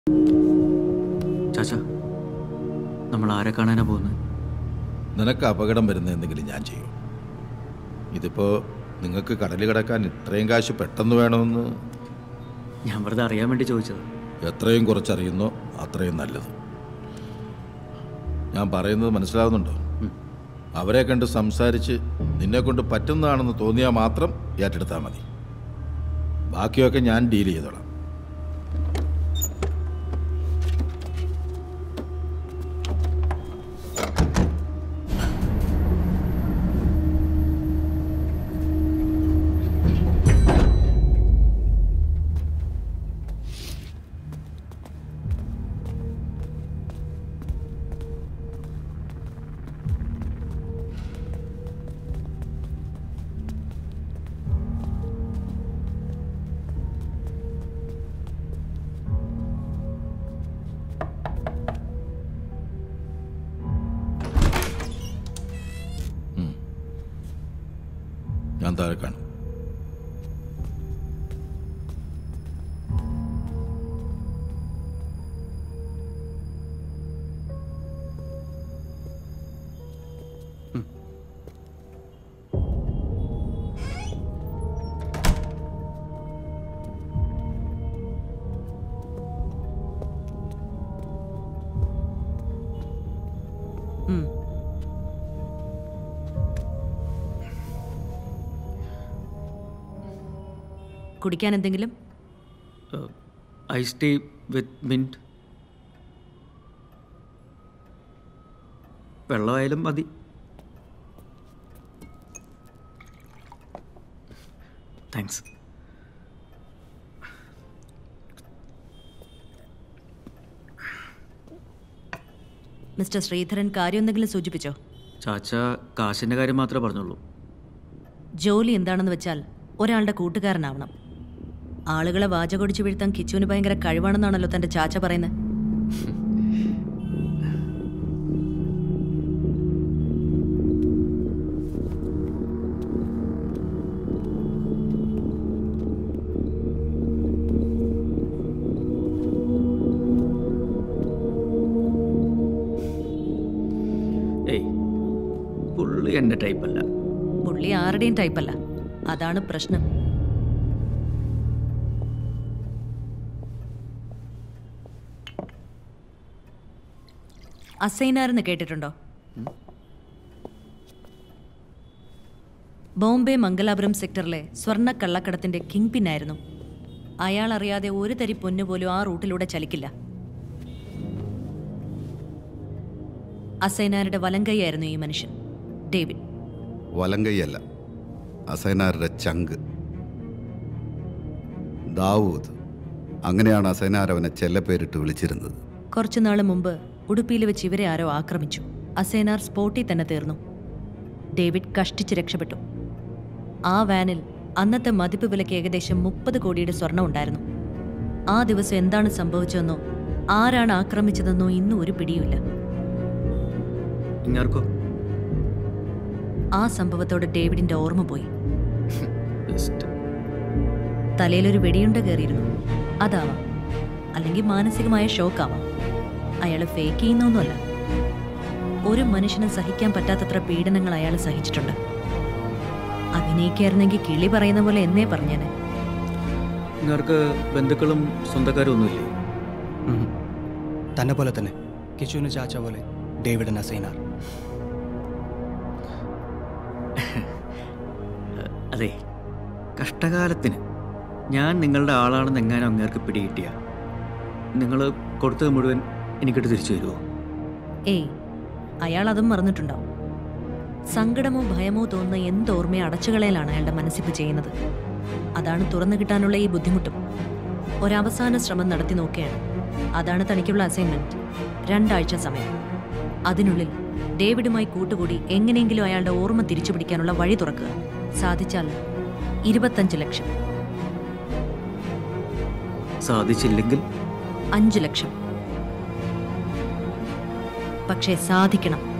ചാച്ച നമ്മൾ ആരെ കാണാനാ പോകുന്നത് നിനക്ക് അപകടം വരുന്ന എന്തെങ്കിലും ഞാൻ ചെയ്യും ഇതിപ്പോ നിങ്ങൾക്ക് കടലിൽ കിടക്കാൻ ഇത്രയും കാശ് പെട്ടെന്ന് വേണമെന്ന് ഞാൻ വെറുതെ അറിയാൻ വേണ്ടി ചോദിച്ചത് എത്രയും കുറച്ചറിയുന്നോ അത്രയും നല്ലത് ഞാൻ പറയുന്നത് മനസ്സിലാവുന്നുണ്ടോ അവരെ കണ്ട് സംസാരിച്ച് നിന്നെ കൊണ്ട് പറ്റുന്നതാണെന്ന് തോന്നിയാൽ മാത്രം ഏറ്റെടുത്താൽ മതി ബാക്കിയൊക്കെ ഞാൻ ഡീൽ ചെയ്തോളാം ഞാൻ താഴെ കാണും ഉം. കുടിക്കാൻ എന്തെങ്കിലും ഐസ് ടീ വിത്ത് മിൻറ്റ് വെള്ളമായാലും മതി താങ്ക്സ് മിസ്റ്റർ ശ്രീധരൻ കാര്യം എന്തെങ്കിലും സൂചിപ്പിച്ചോ ചാച്ച കാശിൻ്റെ കാര്യം മാത്രമേ പറഞ്ഞുള്ളൂ ജോലി എന്താണെന്ന് വെച്ചാൽ ഒരാളുടെ കൂട്ടുകാരനാവണം ആളുകളെ വാചകൊടിച്ചു വീഴ്ത്താൻ കിച്ചുവിന് ഭയങ്കര കഴിവാണെന്നാണല്ലോ തന്റെ ചാച്ച പറയുന്നത് ഏയ് പുള്ളി എൻ്റെ ടൈപ്പല്ല പുള്ളി ആരുടെയും ടൈപ്പല്ല അതാണ് പ്രശ്നം അസൈനാരെന്ന് കേട്ടിട്ടുണ്ടോ ബോംബെ മംഗലാപുരം സെക്ടറിലെ സ്വർണ്ണ കള്ളക്കടത്തിന്റെ കിങ് പിന്നായിരുന്നു അയാൾ അറിയാതെ ഒരു തരി പൊന്നു പോലും ആ റൂട്ടിലൂടെ ചലിക്കില്ല അസൈനാരുടെ വലങ്കൈയായിരുന്നു ഈ മനുഷ്യൻ ഡേവിഡ് വലങ്കൈയല്ല അസൈനാരുടെ ചങ്ക് ദാവൂദ് അങ്ങനെയാണ് അസൈനാർ അവനെ ചെല്ലപ്പേരിട്ട് വിളിച്ചിരുന്നത് കുറച്ചുനാൾ മുമ്പ് ഉടുപ്പിയിൽ വെച്ച് ഇവരെ ആരോ ആക്രമിച്ചു അസേനാർ സ്പോട്ടിൽ തന്നെ തീർന്നു ഡേവിഡ് കഷ്ടിച്ച് രക്ഷപ്പെട്ടു ആ വാനിൽ അന്നത്തെ മതിപ്പ് വിലയ്ക്ക് ഏകദേശം മുപ്പത് കോടിയുടെ സ്വർണം ഉണ്ടായിരുന്നു ആ ദിവസം എന്താണ് സംഭവിച്ചതെന്നോ ആരാണ് ആക്രമിച്ചതെന്നോ ഇന്നും ഒരു പിടിയുമില്ല ഇങ്ങാർക്കോ ആ സംഭവത്തോടെ ഡേവിഡിന്റെ ഓർമ്മ പോയി ബെസ്റ്റ് തലയിലൊരു വെടിയുണ്ട കയറിയിരുന്നു അതാവാം അല്ലെങ്കിൽ മാനസികമായ ഷോക്കാവാം അയാൾ ഫേക്ക് ചെയ്യുന്നൊന്നുമല്ല ഒരു മനുഷ്യന് സഹിക്കാൻ പറ്റാത്തത്ര പീഡനങ്ങൾ അയാൾ സഹിച്ചിട്ടുണ്ട് അഭിനയിക്കായിരുന്നെങ്കിൽ കിളി പറയുന്ന പോലെ എന്നേ പറഞ്ഞേനെ ഇങ്ങാർക്ക് ബന്ധുക്കളും സ്വന്തക്കാരും ഒന്നുമില്ലേ ഉം. തന്നെ പോലെ തന്നെ കിച്ചുവിന് ചാച്ച പോലെ ഡേവിഡ് നസൈനാർ അതെ കഷ്ടകാലത്തിന് ഞാൻ നിങ്ങളുടെ ആളാണെന്ന് എങ്ങാനും അങ്ങേർക്ക് പിടികിട്ടിയ നിങ്ങൾ കൊടുത്തത് മുഴുവൻ എനിക്കിട്ട് തിരിച്ചു തരുമോ ഏയ് അയാൾ അതും മറന്നിട്ടുണ്ടാവും സങ്കടമോ ഭയമോ തോന്നുന്ന എന്തോർമ്മയോ അടച്ചുകളയലാണ് അയാളുടെ മനസ്സിപ്പ് ചെയ്യുന്നത് അതാണ് തുറന്നു കിട്ടാനുള്ള ഈ ബുദ്ധിമുട്ടും ഒരവസാന ശ്രമം നടത്തി നോക്കുകയാണ് അതാണ് തനിക്കുള്ള അസൈൻമെന്റ് രണ്ടാഴ്ച സമയം അതിനുള്ളിൽ ഡേവിഡുമായി കൂട്ടുകൂടി എങ്ങനെയെങ്കിലും അയാളുടെ ഓർമ്മ തിരിച്ചു പിടിക്കാനുള്ള വഴി തുറക്കുക സാധിച്ചാൽ ഇരുപത്തഞ്ച് ലക്ഷം സാധിച്ചില്ലെങ്കിൽ അഞ്ചു ലക്ഷം പക്ഷേ സാധിക്കണം